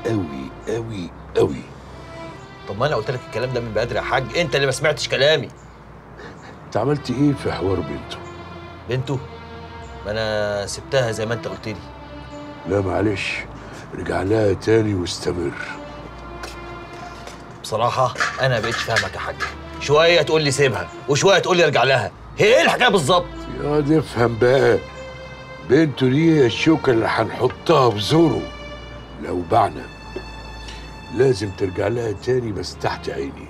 قوي قوي قوي طب ما انا قلت لك الكلام ده من بدري يا حاج انت اللي ما سمعتش كلامي انت عملت ايه في حوار بنته بنته ما انا سبتها زي ما انت قلت لي لا معلش رجع لها تاني واستمر بصراحه انا ما بقتش فاهمك يا حاج شويه تقول لي سيبها وشويه تقول لي ارجع لها هي ايه الحكايه بالظبط يا دي افهم بقى بنته دي هي الشوكة اللي هنحطها في زوره لو بعنا لازم ترجع لها تاني بس تحت عيني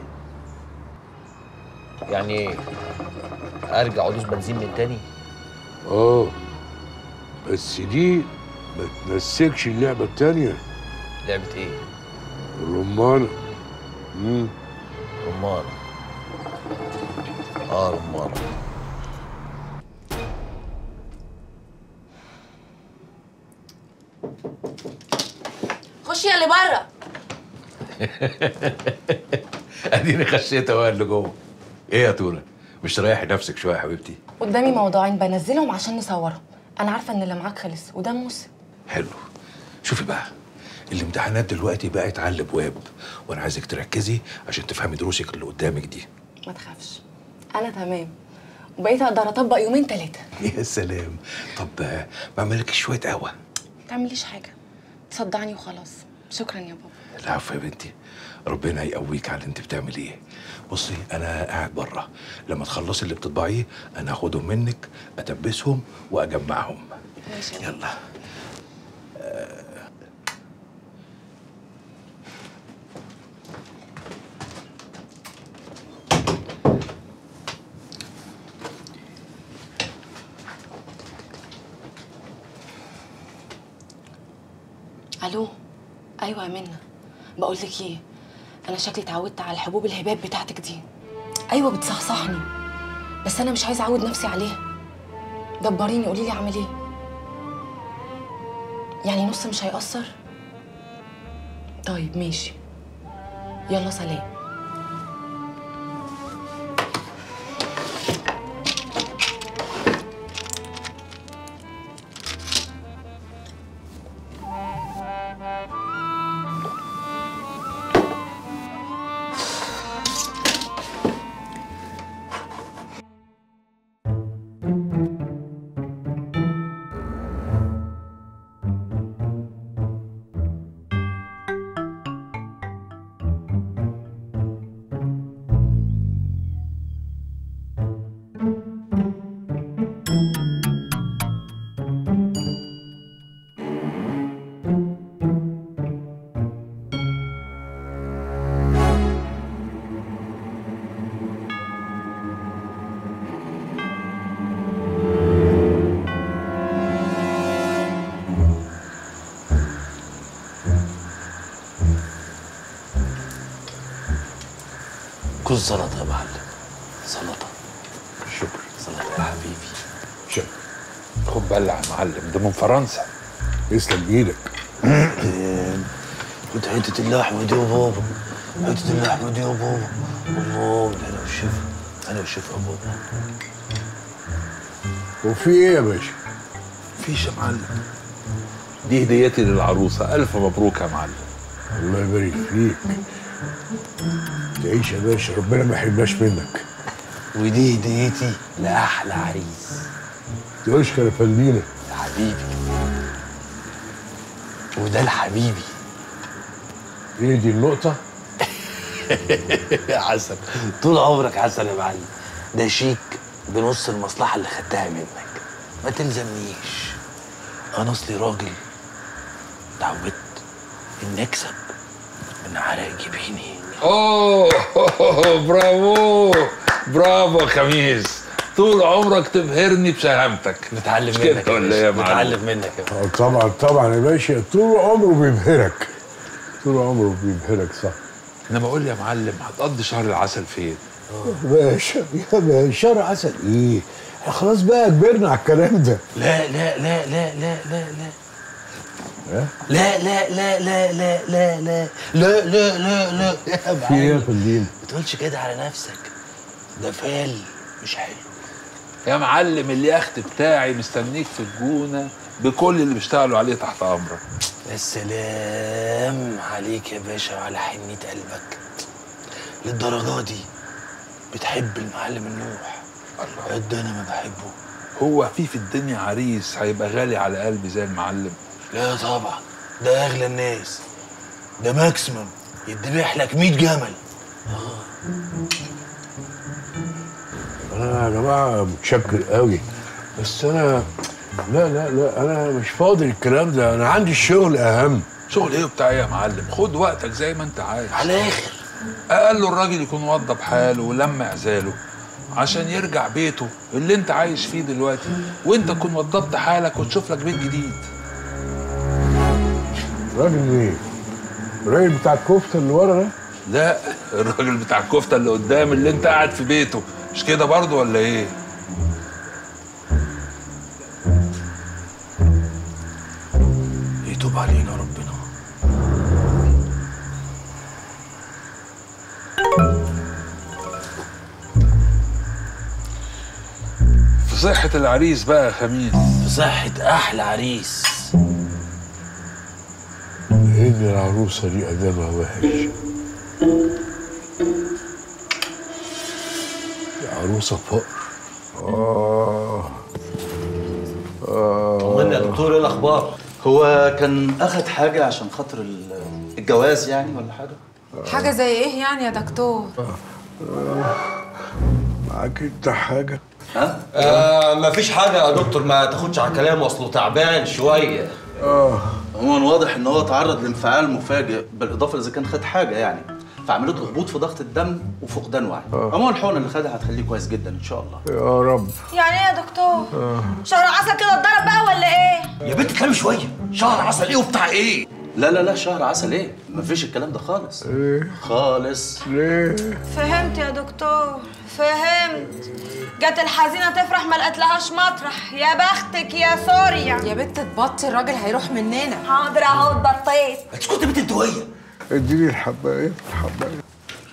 يعني ارجع ادوس بنزين من تاني اه بس دي ما تنسكش اللعبة التانية لعبه ايه الرمانة مم. رمان اه رمان خشي يا اللي بره اديني خشيت اهو اللي جوه ايه يا تونه مش تريحي نفسك شويه يا حبيبتي قدامي موضوعين بنزلهم عشان نصورهم انا عارفه ان اللي معاك خلص وده موسم حلو شوفي بقى الامتحانات دلوقتي بقت على الابواب وانا عايزك تركزي عشان تفهمي دروسك اللي قدامك دي ما تخافش انا تمام وبقيت اقدر اطبق يومين ثلاثه يا سلام طب آه، بعمل لك شويه قهوه ما تعمليش حاجه تصدعني وخلاص شكرا يا بابا العفو يا بنتي ربنا يقويك على اللي انت بتعمليه بصي انا قاعد بره لما تخلصي اللي بتطبعيه انا هاخدهم منك اتبسهم واجمعهم ماشي يا بابا. يلا الو ايوه يا منى بقول لك ايه انا شكلي اتعودت على الحبوب الهباب بتاعتك دي ايوه بتصحصحني بس انا مش عايزه اعود نفسي عليها دبريني قولي لي اعمل ايه يعني نص مش هيأثر طيب ماشي يلا سلام كل سلطه يا معلم سلطه شكرا سلطه يا حبيبي شكرا خد بلع يا معلم ده من فرنسا يسلم ايدك خد حته اللحمه دي يا بابا حته اللحمه دي يا بابا الله انا والشفا انا والشفا يا بابا وفي ايه يا باشا مفيش يا معلم دي هديتي للعروسه الف مبروك يا معلم الله يبارك فيك تعيش يا باشا ربنا ما يحرمناش منك ودي هديتي لاحلى عريس تشكر يا فندينا يا حبيبي وده لحبيبي ايه دي النقطة؟ يا عسل طول عمرك عسل يا معلم ده شيك بنص المصلحة اللي خدتها منك ما تلزمنيش أنا أصلي راجل اتعودت إني أكسب من عرق جبيني اوه برافو برافو خميس طول عمرك تبهرني بشهامتك نتعلم مش منك كده يا ولا باشا، ايه يا معلم؟ نتعلم منك يا باشا. اه طبعا طبعا يا باشا طول عمره بيبهرك طول عمره بيبهرك صح انا بقول يا معلم هتقضي شهر العسل فين باشا يا باشا شهر عسل ايه؟ احنا خلاص بقى كبرنا على الكلام ده لا لا لا لا لا لا لا ها؟ لا لا لا لا لا لا لا لا لا لا لا يا في ايه يا معلم فندينا؟ ما تقولش كده على نفسك ده فال مش حلو يا معلم اليخت بتاعي مستنيك في الجونه بكل اللي بيشتغلوا عليه تحت امرك يا سلام على عليك يا باشا وعلى حنية قلبك للدرجة دي بتحب المعلم النوح قد انا ما بحبه هو في في الدنيا عريس هيبقى غالي على قلبي زي المعلم لا طبعا ده اغلى الناس ده ماكسيمم يدبح لك 100 جمل انا يا جماعه متشكر قوي بس انا لا لا لا انا مش فاضي الكلام ده انا عندي الشغل اهم شغل ايه وبتاع ايه يا معلم خد وقتك زي ما انت عايز على الاخر اقل الراجل يكون وضب حاله ولم عزاله عشان يرجع بيته اللي انت عايش فيه دلوقتي وانت تكون وضبت حالك وتشوف لك بيت جديد راجل ايه الراجل بتاع الكفته اللي ورا ده لا الراجل بتاع الكفته اللي قدام اللي انت قاعد في بيته مش كده برضه ولا ايه يتوب علينا ربنا في صحة العريس بقى يا خميس في صحة احلى عريس ان العروسه دي ادامها وحش دي عروسه فقر طمني يا دكتور ايه الاخبار؟ هو كان اخد حاجه عشان خاطر ال- الجواز يعني ولا حاجه؟ حاجة زي ايه يعني يا دكتور؟ معاك انت حاجه ها؟ آه مفيش حاجة يا دكتور ما تاخدش على كلامه اصله تعبان شوية عموما واضح ان هو تعرض لانفعال مفاجئ بالاضافه اذا كان خد حاجه يعني فعملت له هبوط في ضغط الدم وفقدان وعي عموما الحقنه اللي خدها هتخليه كويس جدا ان شاء الله يا رب يعني ايه يا دكتور؟ شهر عسل كده اتضرب بقى ولا ايه؟ يا بنت كلام شوية شهر عسل ايه وبتاع ايه لا لا لا شهر عسل ايه مفيش الكلام ده خالص خالص ليه فهمت يا دكتور فهمت جت الحزينة تفرح ما لقتلهاش مطرح يا بختك يا سوريا يا بنت تبطي الراجل هيروح مننا حاضر اهو اتبطيت اسكت يا بنت انتوية اديني الحبايه الحبايه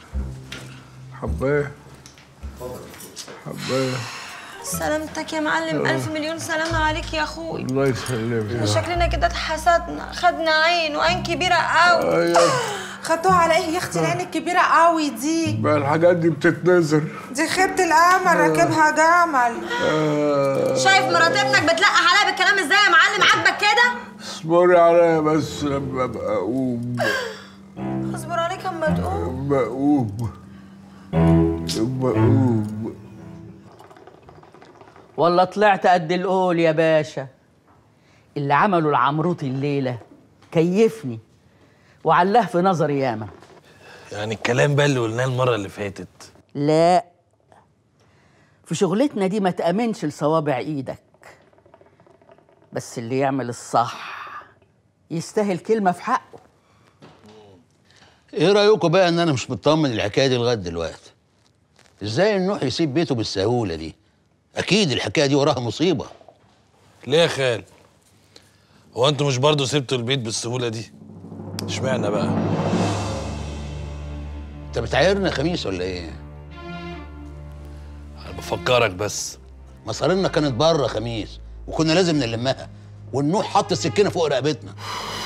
حبايه حبايه سلامتك يا معلم ألف مليون سلامة عليك يا أخوي الله يسلمك شكلنا كده اتحسدنا خدنا عين وعين كبيرة قوي ايوه خدوها على ايه يا اختي العين الكبيرة قوي دي بقى الحاجات دي بتتنزل دي خيبة القمر راكبها جمل شايف مرات ابنك بتلقح عليا بالكلام ازاي يا معلم عاجبك كده؟ اصبري عليا بس لما ابقى اقوم اصبر عليك اما تقوم لما اقوم لما اقوم والله طلعت قد القول يا باشا اللي عمله العمروطي الليلة كيفني وعلاه في نظري ياما يعني الكلام بقى اللي قلناه المرة اللي فاتت لا في شغلتنا دي ما تأمنش لصوابع ايدك بس اللي يعمل الصح يستاهل كلمة في حقه ايه رايكم بقى ان انا مش مطمن الحكايه دي لغايه دلوقتي ازاي النوح يسيب بيته بالسهوله دي اكيد الحكايه دي وراها مصيبه ليه يا خال هو انتوا مش برضه سبتوا البيت بالسهولة دي اشمعنى بقى انت بتعايرنا خميس ولا ايه انا بفكرك بس مصارينا كانت بره خميس وكنا لازم نلمها والنوح حط السكينه فوق رقبتنا